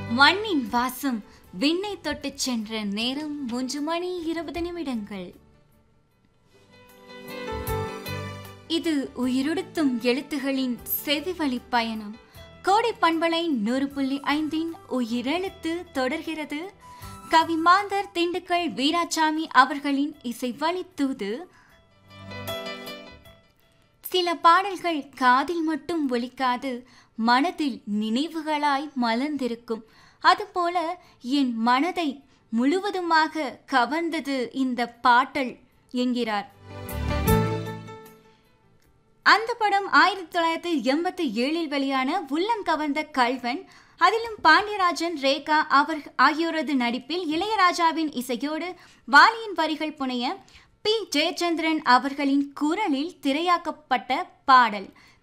மண்ணின் வாசம் விண்ணை தொட்டுச் சென்ற நேரம் மூன்று மணி இருபது நிமிடங்கள் இது உயிருடுத்தும் எழுத்துகளின் செவிவழி பயணம் கோடை பண்பலை நூறு புள்ளி ஐந்தின் உயிரெழுத்து தொடர்கிறது கவி மாந்தர் திண்டுக்கல் வீராசாமி அவர்களின் இசைவழி தூது சில பாடல்கள் காதில் மட்டும் ஒலிக்காது மனதில் நினைவுகளாய் மலர்ந்திருக்கும் அதுபோல என் மனதை முழுவதுமாக கவர்ந்தது இந்த பாட்டல் என்கிறார் அந்த படம் ஆயிரத்தி தொள்ளாயிரத்தி எண்பத்தி ஏழில் வெளியான உள்ளம் கவர்ந்த கல்வன் அதிலும் பாண்டியராஜன் ரேகா அவர் ஆகியோரது நடிப்பில் இளையராஜாவின் இசையோடு வாலியின் வரிகள் புனைய பி ஜெயச்சந்திரன் அவர்களின் குரலில் திரையாக்கப்பட்ட பாடல்